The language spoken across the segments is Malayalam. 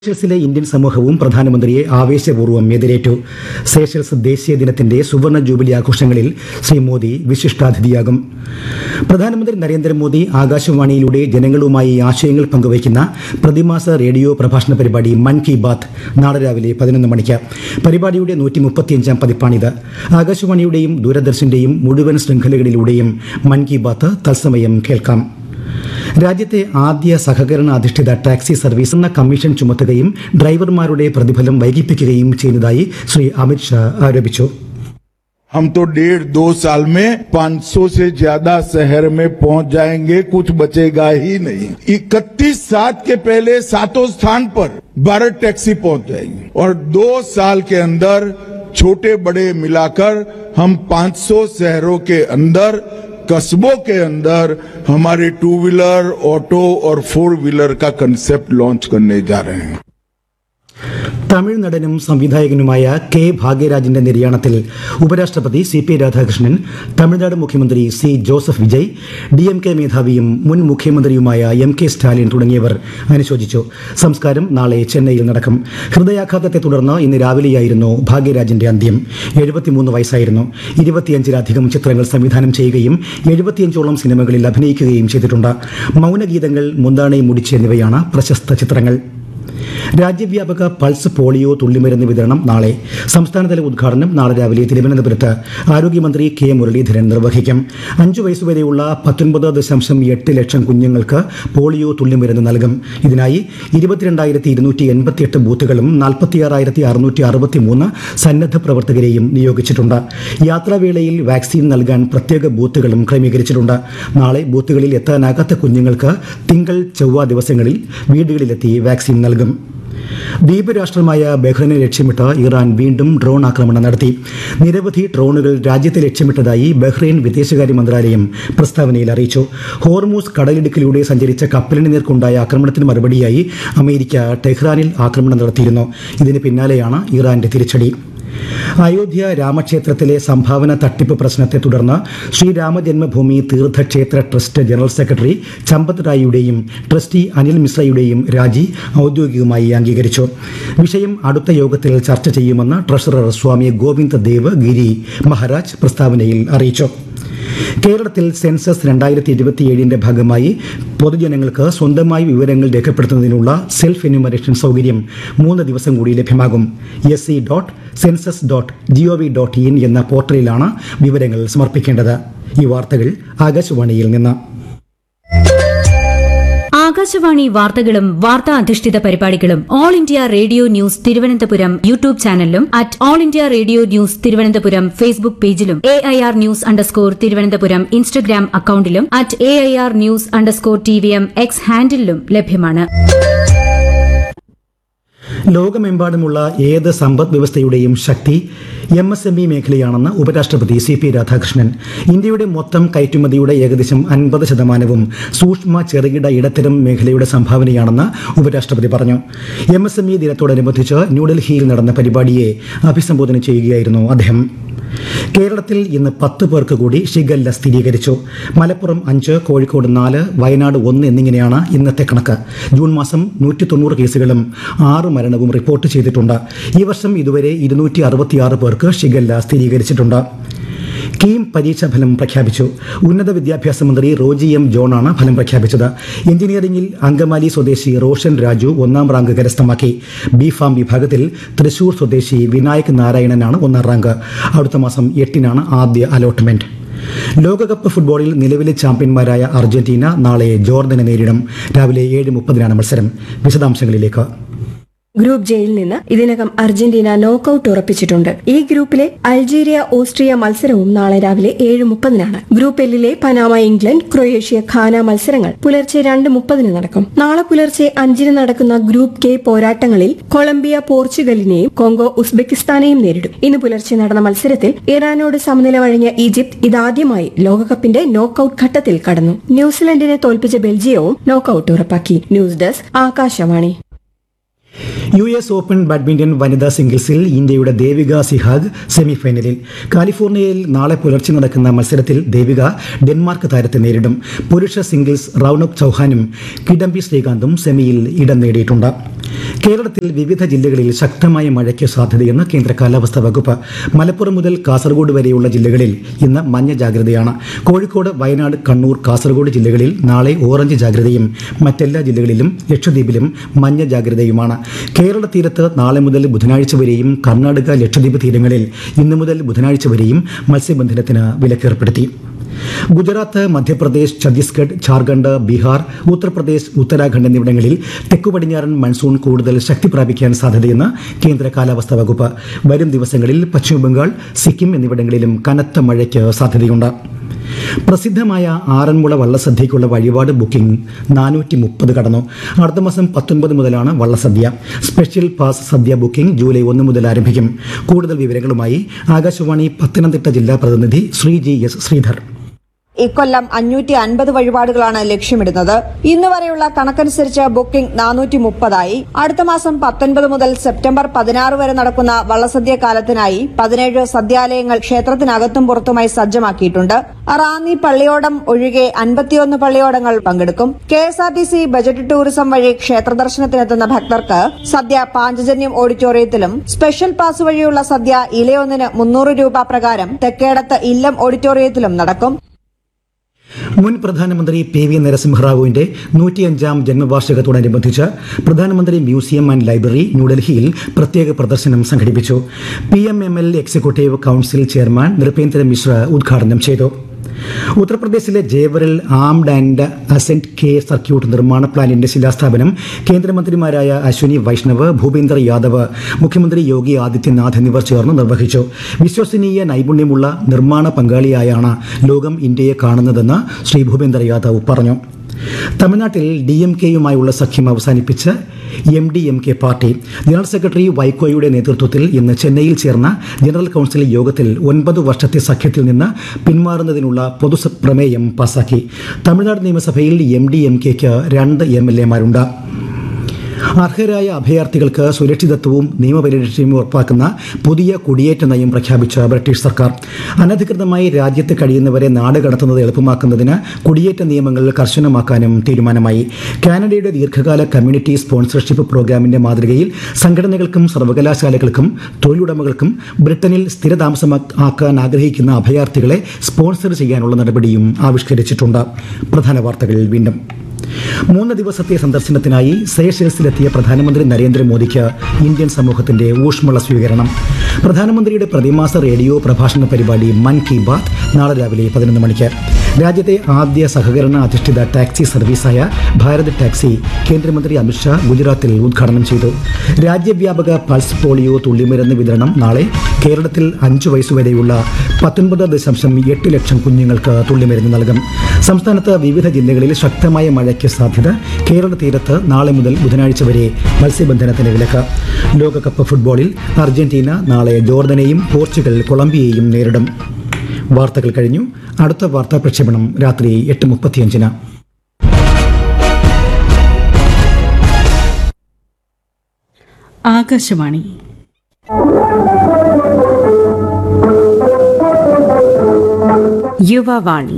സേഷൽസിലെ ഇന്ത്യൻ സമൂഹവും പ്രധാനമന്ത്രിയെ ആവേശപൂർവ്വം എതിരേറ്റു സേഷൽസ് ദേശീയ ദിനത്തിന്റെ സുവർണ ജൂബിലി ആഘോഷങ്ങളിൽ ശ്രീ മോദി വിശിഷ്ടാതിഥിയാകും പ്രധാനമന്ത്രി നരേന്ദ്രമോദി ആകാശവാണിയിലൂടെ ജനങ്ങളുമായി ആശയങ്ങൾ പങ്കുവയ്ക്കുന്ന പ്രതിമാസ റേഡിയോ പ്രഭാഷണ പരിപാടി മൻ കി ബാത്ത് നാളെ രാവിലെ പതിനൊന്ന് മണിക്ക് പരിപാടിയുടെ നൂറ്റി മുപ്പത്തിയഞ്ചാം പതിപ്പാണിത് ആകാശവാണിയുടെയും ദൂരദർശന്റെയും മുഴുവൻ ശൃംഖലകളിലൂടെയും മൻ കി ബാത്ത് തത്സമയം കേൾക്കാം രാജ്യത്തെ ആദ്യ സഹകരണ അധിഷ്ഠിത ടാക്സി സർവീസ് എന്ന കമ്മീഷൻ ചുമത്തുകയും ഡ്രൈവർമാരുടെ പ്രതിഫലം വൈകിപ്പിക്കുകയും ചെയ്യുന്നതായി ശ്രീ അമിത് ഷാ ആരോപിച്ചു हम तो डेढ़ दो साल में 500 से ज्यादा शहर में पहुंच जाएंगे कुछ बचेगा ही नहीं इकतीस सात के पहले सातों स्थान पर भारत टैक्सी पहुंच जाएगी और दो साल के अंदर छोटे बड़े मिलाकर हम 500 शहरों के अंदर कस्बों के अंदर हमारे टू व्हीलर ऑटो और फोर व्हीलर का कंसेप्ट लॉन्च करने जा रहे हैं തമിഴ് നടനും സംവിധായകനുമായ കെ ഭാഗ്യരാജിന്റെ നിര്യാണത്തിൽ ഉപരാഷ്ട്രപതി സി പി രാധാകൃഷ്ണൻ തമിഴ്നാട് മുഖ്യമന്ത്രി C Joseph Vijay D M K മേധാവിയും മുൻ മുഖ്യമന്ത്രിയുമായ എം കെ സ്റ്റാലിൻ തുടങ്ങിയവർ അനുശോചിച്ചു സംസ്കാരം നാളെ ചെന്നൈയിൽ നടക്കും ഹൃദയാഘാതത്തെ തുടർന്ന് ഇന്ന് രാവിലെയായിരുന്നു ഭാഗ്യരാജിന്റെ അന്ത്യം എഴുപത്തിമൂന്ന് വയസ്സായിരുന്നു ഇരുപത്തിയഞ്ചിലധികം ചിത്രങ്ങൾ സംവിധാനം ചെയ്യുകയും എഴുപത്തിയഞ്ചോളം സിനിമകളിൽ അഭിനയിക്കുകയും ചെയ്തിട്ടുണ്ട് മൗനഗീതങ്ങൾ മുന്താണി മുടിച്ച് എന്നിവയാണ് പ്രശസ്ത ചിത്രങ്ങൾ രാജ്യവ്യാപക പൾസ് പോളിയോ തുള്ളിമരുന്ന് വിതരണം നാളെ സംസ്ഥാനതല ഉദ്ഘാടനം നാളെ രാവിലെ തിരുവനന്തപുരത്ത് ആരോഗ്യമന്ത്രി കെ മുരളീധരൻ നിർവഹിക്കും അഞ്ചു വയസ്സുവരെയുള്ള പത്തൊൻപത് ദശാംശം എട്ട് ലക്ഷം കുഞ്ഞുങ്ങൾക്ക് പോളിയോ തുള്ളിമരുന്ന് നൽകും ഇതിനായി ഇരുപത്തിരണ്ടായിരത്തി ഇരുന്നൂറ്റി എൺപത്തിയെട്ട് ബൂത്തുകളും നാൽപ്പത്തിയാറായിരത്തി അറുന്നൂറ്റി അറുപത്തി മൂന്ന് സന്നദ്ധ പ്രവർത്തകരെയും നിയോഗിച്ചിട്ടുണ്ട് യാത്രാവേളയിൽ വാക്സിൻ നൽകാൻ പ്രത്യേക ബൂത്തുകളും ക്രമീകരിച്ചിട്ടുണ്ട് നാളെ ബൂത്തുകളിൽ എത്താനാകാത്ത കുഞ്ഞുങ്ങൾക്ക് തിങ്കൾ ചൊവ്വ ദിവസങ്ങളിൽ വീടുകളിലെത്തി വാക്സിൻ നൽകും ദ്വീപ് രാഷ്ട്രമായ ബഹ്റിനെ ലക്ഷ്യമിട്ട് ഇറാൻ വീണ്ടും ഡ്രോൺ ആക്രമണം നടത്തി നിരവധി ഡ്രോണുകൾ രാജ്യത്തെ ലക്ഷ്യമിട്ടതായി ബഹ്റൈൻ വിദേശകാര്യ മന്ത്രാലയം പ്രസ്താവനയിൽ അറിയിച്ചു ഹോർമൂസ് കടലിടുക്കിലൂടെ സഞ്ചരിച്ച കപ്പലിന് നേർക്കുണ്ടായ ആക്രമണത്തിന് മറുപടിയായി അമേരിക്ക ടെഹ്റാനിൽ ആക്രമണം നടത്തിയിരുന്നു ഇതിന് പിന്നാലെയാണ് ഇറാന്റെ തിരിച്ചടി അയോധ്യ രാമക്ഷേത്രത്തിലെ സംഭാവന തട്ടിപ്പ് പ്രശ്നത്തെ തുടർന്ന് Shri Ram Janmabhoomi Teerth Kshetra trust general secretary Champat റായിയുടെയും ട്രസ്റ്റി അനിൽ മിശ്രയുടെയും രാജി ഔദ്യോഗികമായി അംഗീകരിച്ചു വിഷയം അടുത്ത യോഗത്തിൽ ചർച്ച ചെയ്യുമെന്ന് ട്രഷറർ സ്വാമി ഗോവിന്ദ് ദേവ് ഗിരി മഹാരാജ് പ്രസ്താവനയിൽ അറിയിച്ചു കേരളത്തിൽ സെൻസസ് രണ്ടായിരത്തി ഇരുപത്തിയേഴിന്റെ ഭാഗമായി പൊതുജനങ്ങൾക്ക് സ്വന്തമായി വിവരങ്ങൾ രേഖപ്പെടുത്തുന്നതിനുള്ള സെൽഫ് എന്യൂമറേഷൻ സൗകര്യം മൂന്ന് ദിവസം കൂടി ലഭ്യമാകും S C dot census dot G O V dot in എന്ന പോർട്ടലിലാണ് വിവരങ്ങൾ സമർപ്പിക്കേണ്ടത് ഈ വാർത്തകൾ ആകാശവാണിയിൽ നിന്ന് ആകാശവാണി വാർത്തകളും വാർത്താ അധിഷ്ഠിത പരിപാടികളും all India radio news Thiruvananthapuram YouTube ചാനലിലും at all India radio news Thiruvananthapuram Facebook പേജിലും A I R news underscore Thiruvananthapuram Instagram അക്കൌണ്ടിലും at A I R news underscore T V M X ഹാൻഡിലും ലഭ്യമാണ് ലോകമെമ്പാടുമുള്ള ഏത് സമ്പദ് വ്യവസ്ഥയുടെയും ശക്തി എം എസ് എം ഇ മേഖലയാണെന്ന് ഉപരാഷ്ട്രപതി സി പി രാധാകൃഷ്ണൻ ഇന്ത്യയുടെ മൊത്തം കയറ്റുമതിയുടെ ഏകദേശം അൻപത് ശതമാനവും സൂക്ഷ്മ ചെറുകിട ഇടത്തരം മേഖലയുടെ സംഭാവനയാണെന്ന് ഉപരാഷ്ട്രപതി പറഞ്ഞു എം എസ് എം ഇ ദിനത്തോടനുബന്ധിച്ച് ന്യൂഡൽഹിയിൽ നടന്ന പരിപാടിയെ അഭിസംബോധന ചെയ്യുകയായിരുന്നു അദ്ദേഹം കേരളത്തിൽ ഇന്ന് പത്ത് പേർക്ക് കൂടി ഷിഗല്ല സ്ഥിരീകരിച്ചു മലപ്പുറം അഞ്ച് കോഴിക്കോട് നാല് വയനാട് ഒന്ന് എന്നിങ്ങനെയാണ് ഇന്നത്തെ കണക്ക് ജൂൺ മാസം നൂറ്റി തൊണ്ണൂറ് കേസുകളും ആറ് മരണവും റിപ്പോർട്ട് ചെയ്തിട്ടുണ്ട് ഈ വർഷം ഇതുവരെ ഇരുന്നൂറ്റി അറുപത്തിയാറ് പേർക്ക് ഷിഗല്ല സ്ഥിരീകരിച്ചിട്ടുണ്ട് കീം പരീക്ഷാ ഫലം പ്രഖ്യാപിച്ചു ഉന്നത വിദ്യാഭ്യാസ മന്ത്രി റോജി എം ജോണാണ് ഫലം പ്രഖ്യാപിച്ചത് എഞ്ചിനീയറിംഗിൽ അങ്കമാലി സ്വദേശി റോഷൻ രാജു ഒന്നാം റാങ്ക് കരസ്ഥമാക്കി ബി ഫാം വിഭാഗത്തിൽ തൃശൂർ സ്വദേശി വിനായക് നാരായണനാണ് ഒന്നാം റാങ്ക് അടുത്ത മാസം എട്ടിനാണ് ആദ്യ അലോട്ട്മെന്റ് ലോകകപ്പ് ഫുട്ബോളിൽ നിലവിലെ ചാമ്പ്യന്മാരായ അർജന്റീന നാളെ ജോർദനെ നേരിടും രാവിലെ ഏഴ് മുപ്പതിനാണ് മത്സരം വിശദാംശങ്ങളിലേക്ക് ഗ്രൂപ്പ് ജെയിൽ നിന്ന് ഇതിനകം അർജന്റീന നോക്കൌട്ട് ഉറപ്പിച്ചിട്ടുണ്ട് ഈ ഗ്രൂപ്പിലെ അൾജീരിയ ഓസ്ട്രിയ മത്സരവും നാളെ രാവിലെ ഏഴ് മുപ്പതിനാണ് ഗ്രൂപ്പ് എല്ലിലെ പനാമ ഇംഗ്ലണ്ട് ക്രൊയേഷ്യ ഖാന മത്സരങ്ങൾ പുലർച്ചെ രണ്ട് മുപ്പതിന് നടക്കും നാളെ പുലർച്ചെ അഞ്ചിന് നടക്കുന്ന ഗ്രൂപ്പ് കെ പോരാട്ടങ്ങളിൽ കൊളംബിയ പോർച്ചുഗലിനെയും കോങ്കോ ഉസ്ബെക്കിസ്ഥാനെയും നേരിടും ഇന്ന് പുലർച്ചെ നടന്ന മത്സരത്തിൽ ഇറാനോട് സമനില വഴങ്ങിയ ഈജിപ്ത് ഇതാദ്യമായി ലോകകപ്പിന്റെ നോക്കൌട്ട് ഘട്ടത്തിൽ കടന്നു ന്യൂസിലൻഡിനെ തോൽപ്പിച്ച ബെൽജിയവും നോക്കൌട്ട് ഉറപ്പാക്കി news desk Akashvani U S open badminton വനിതാ സിംഗിൾസിൽ ഇന്ത്യയുടെ ദേവിക സിഹാഗ് സെമിഫൈനലിൽ കാലിഫോർണിയയിൽ നാളെ പുലർച്ചെ നടക്കുന്ന മത്സരത്തിൽ ദേവിക ഡെൻമാർക്ക് താരത്തെ നേരിടും പുരുഷ സിംഗിൾസ് റൌണക് ചൌഹാനും കിഡംബി ശ്രീകാന്തും സെമിയിൽ ഇടം നേടിയിട്ടുണ്ട് കേരളത്തിൽ വിവിധ ജില്ലകളിൽ ശക്തമായ മഴയ്ക്ക് സാധ്യതയെന്ന് കേന്ദ്ര കാലാവസ്ഥാ വകുപ്പ് മലപ്പുറം മുതൽ കാസർഗോഡ് വരെയുള്ള ജില്ലകളിൽ ഇന്ന് മഞ്ഞ ജാഗ്രതയാണ് കോഴിക്കോട് വയനാട് കണ്ണൂർ കാസർഗോഡ് ജില്ലകളിൽ നാളെ ഓറഞ്ച് ജാഗ്രതയും മറ്റെല്ലാ ജില്ലകളിലും ലക്ഷദ്വീപിലും മഞ്ഞ ജാഗ്രതയുമാണ് കേരള തീരത്ത് നാളെ മുതൽ ബുധനാഴ്ച വരെയും കർണാടക ലക്ഷദ്വീപ് തീരങ്ങളിൽ ഇന്നു മുതൽ ബുധനാഴ്ച വരെയും മത്സ്യബന്ധനത്തിന് വിലക്കേർപ്പെടുത്തി ഗുജറാത്ത് മധ്യപ്രദേശ് ഛത്തീസ്ഗഡ് ഝാർഖണ്ഡ് ബീഹാർ ഉത്തർപ്രദേശ് ഉത്തരാഖണ്ഡ് എന്നിവിടങ്ങളിൽ തെക്കു പടിഞ്ഞാറൻ മൺസൂൺ കൂടുതൽ ശക്തി പ്രാപിക്കാൻ സാധ്യതയെന്ന് കേന്ദ്ര കാലാവസ്ഥാ വകുപ്പ് വരും ദിവസങ്ങളിൽ പശ്ചിമബംഗാൾ സിക്കിം എന്നിവിടങ്ങളിലും കനത്ത മഴയ്ക്ക് സാധ്യതയുണ്ട് പ്രസിദ്ധമായ ആറന്മുള വള്ളസദ്യയ്ക്കുള്ള വഴിപാട് ബുക്കിംഗ് നാനൂറ്റി മുപ്പത് കടന്നു അടുത്ത മാസം പത്തൊൻപത് മുതലാണ് വള്ളസദ്യ സ്പെഷ്യൽ പാസ് സദ്യ ബുക്കിംഗ് ജൂലൈ ഒന്ന് മുതൽ ആരംഭിക്കും കൂടുതൽ വിവരങ്ങളുമായി ആകാശവാണി പത്തനംതിട്ട ജില്ലാ പ്രതിനിധി ശ്രീ ജി എസ് ശ്രീധർ ഇക്കൊല്ലം അഞ്ഞൂറ്റി അൻപത് വഴിപാടുകളാണ് ലക്ഷ്യമിടുന്നത് ഇന്ന് വരെയുള്ള കണക്കനുസരിച്ച് ബുക്കിംഗ് നാനൂറ്റി മുപ്പതായി അടുത്ത മാസം പത്തൊൻപത് മുതൽ സെപ്റ്റംബർ പതിനാറ് വരെ നടക്കുന്ന വള്ളസദ്യ കാലത്തിനായി പതിനേഴ് സദ്യാലയങ്ങൾ ക്ഷേത്രത്തിനകത്തും പുറത്തുമായി സജ്ജമാക്കിയിട്ടുണ്ട് റാന്നി പള്ളിയോടം ഒഴികെ അൻപത്തിയൊന്ന് പള്ളിയോടങ്ങൾ പങ്കെടുക്കും K S R T C budget tourism വഴി ക്ഷേത്ര ദർശനത്തിനെത്തുന്ന ഭക്തർക്ക് സദ്യ പാഞ്ചജന്യം ഓഡിറ്റോറിയത്തിലും സ്പെഷ്യൽ പാസ് വഴിയുള്ള സദ്യ ഇലയൊന്നിന് മുന്നൂറ് രൂപ പ്രകാരം തെക്കേടത്ത് ഇല്ലം ഓഡിറ്റോറിയത്തിലും നടക്കും മുൻ പ്രധാനമന്ത്രി പി വി നരസിംഹറാവുവിന്റെ നൂറ്റിയഞ്ചാം ജന്മവാർഷികത്തോടനുബന്ധിച്ച് പ്രധാനമന്ത്രി മ്യൂസിയം ആൻഡ് ലൈബ്രറി ന്യൂഡൽഹിയിൽ പ്രത്യേക പ്രദർശനം സംഘടിപ്പിച്ചു P M M L executive council chairman Nripendra Mishra ഉദ്ഘാടനം ചെയ്തു ഉത്തർപ്രദേശിലെ ജേവറിൽ armed and ascent K circuit നിർമ്മാണ പ്ലാനിന്റെ ശിലാസ്ഥാപനം കേന്ദ്രമന്ത്രിമാരായ അശ്വിനി വൈഷ്ണവ് ഭൂപേന്ദർ യാദവ് മുഖ്യമന്ത്രി യോഗി ആദിത്യനാഥ് എന്നിവർ ചേർന്ന് നിർവഹിച്ചു വിശ്വസനീയ നൈപുണ്യമുള്ള നിർമ്മാണ പങ്കാളിയായാണ് ലോകം ഇന്ത്യയെ കാണുന്നതെന്ന് ശ്രീ ഭൂപേന്ദർ യാദവ് പറഞ്ഞു തമിഴ്നാട്ടിൽ ഡി എം കെയുമായുള്ള സഖ്യം അവസാനിപ്പിച്ച് M D M K party general secretary വൈക്കോയുടെ നേതൃത്വത്തിൽ ഇന്ന് ചെന്നൈയിൽ ചേർന്ന ജനറൽ കൌൺസിൽ യോഗത്തിൽ ഒൻപത് വർഷത്തെ സഖ്യത്തിൽ നിന്ന് പിന്മാറുന്നതിനുള്ള പൊതു പ്രമേയം പാസാക്കി തമിഴ്നാട് നിയമസഭയിൽ എം ഡി എം കെക്ക് രണ്ട് എം എൽ എമാരുണ്ട് അർഹരായ അഭയാർത്ഥികൾക്ക് സുരക്ഷിതത്വവും നിയമപരിരക്ഷയും ഉറപ്പാക്കുന്ന പുതിയ കുടിയേറ്റ നയം പ്രഖ്യാപിച്ച ബ്രിട്ടീഷ് സർക്കാർ അനധികൃതമായി രാജ്യത്ത് കഴിയുന്നവരെ നാട് കടത്തുന്നത് എളുപ്പമാക്കുന്നതിന് കുടിയേറ്റ നിയമങ്ങൾ കർശനമാക്കാനും തീരുമാനമായി കാനഡയുടെ ദീർഘകാല കമ്മ്യൂണിറ്റി സ്പോൺസർഷിപ്പ് പ്രോഗ്രാമിന്റെ മാതൃകയിൽ സംഘടനകൾക്കും സർവകലാശാലകൾക്കും തൊഴിലുടമകൾക്കും ബ്രിട്ടനിൽ സ്ഥിരതാമസമാക്കാൻ ആഗ്രഹിക്കുന്ന അഭയാർത്ഥികളെ സ്പോൺസർ ചെയ്യാനുള്ള നടപടിയും ആവിഷ്കരിച്ചിട്ടുണ്ട് പ്രധാന വാർത്തകൾ വീണ്ടും മൂന്ന് ദിവസത്തെ സന്ദർശനത്തിനായി സേഷൽസിലെത്തിയ പ്രധാനമന്ത്രി നരേന്ദ്രമോദിക്ക് ഇന്ത്യൻ സമൂഹത്തിന്റെ ഊഷ്മള സ്വീകരണം പ്രധാനമന്ത്രിയുടെ പ്രതിമാസ റേഡിയോ പ്രഭാഷണ പരിപാടി മൻ കി ബാത് നാളെ രാവിലെ പതിനൊന്ന് മണിക്ക് രാജ്യത്തെ ആദ്യ സഹകരണ അധിഷ്ഠിത ടാക്സി സർവീസായ ഭാരത് ടാക്സി കേന്ദ്രമന്ത്രി അമിത്ഷാ ഗുജറാത്തിൽ ഉദ്ഘാടനം ചെയ്തു രാജ്യവ്യാപക പൾസ് പോളിയോ തുള്ളിമരുന്ന് വിതരണം നാളെ കേരളത്തിൽ അഞ്ചു വയസ്സുവരെയുള്ള പത്തൊൻപത് ദശാംശം എട്ട് ലക്ഷം കുഞ്ഞുങ്ങൾക്ക് തുള്ളിമരുന്ന് നൽകും സംസ്ഥാനത്ത് വിവിധ ജില്ലകളിൽ ശക്തമായ മഴയ്ക്ക് സാധ്യത കേരള തീരത്ത് നാളെ മുതൽ ബുധനാഴ്ച വരെ മത്സ്യബന്ധനത്തിന് വിലക്ക് ലോകകപ്പ് ഫുട്ബോളിൽ അർജന്റീന നാളെ ജോർദനെയും പോർച്ചുഗൽ കൊളംബിയയെയും നേരിടും വാർത്തകൾ കഴിഞ്ഞു അടുത്ത വാർത്താ പ്രക്ഷേപണം രാത്രി എട്ട് മുപ്പത്തിയഞ്ചിന് Akashvani Yuvavani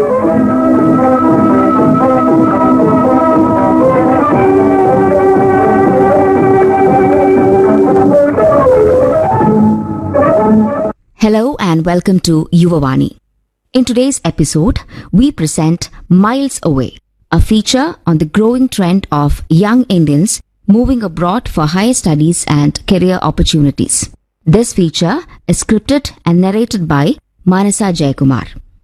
Hello and welcome to Yuvavani. In today's episode, we present Miles Away, a feature on the growing trend of young Indians moving abroad for higher studies and career opportunities. This feature is scripted and narrated by Manasa Jayakumar.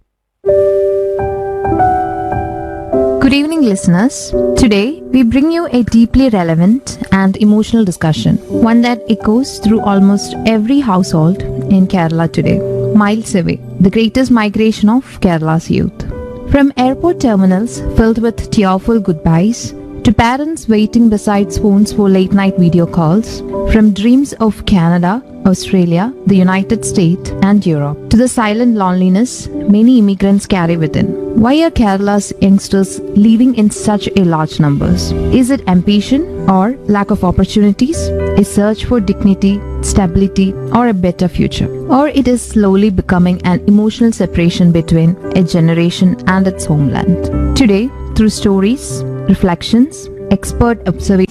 Good evening, listeners. Today, we bring you a deeply relevant and emotional discussion, one that echoes through almost every household in Kerala today. Miles away, the greatest migration of Kerala's youth. From airport terminals filled with tearful goodbyes to parents waiting beside phones for late night video calls, from dreams of Canada, Australia, the United States, and Europe, to the silent loneliness many immigrants carry within. Why are Kerala's youngsters leaving in such a large numbers? Is it ambition or lack of opportunities? A search for dignity, stability, or a better future? Or it is slowly becoming an emotional separation between a generation and its homeland? Today, through stories, reflections, expert observations,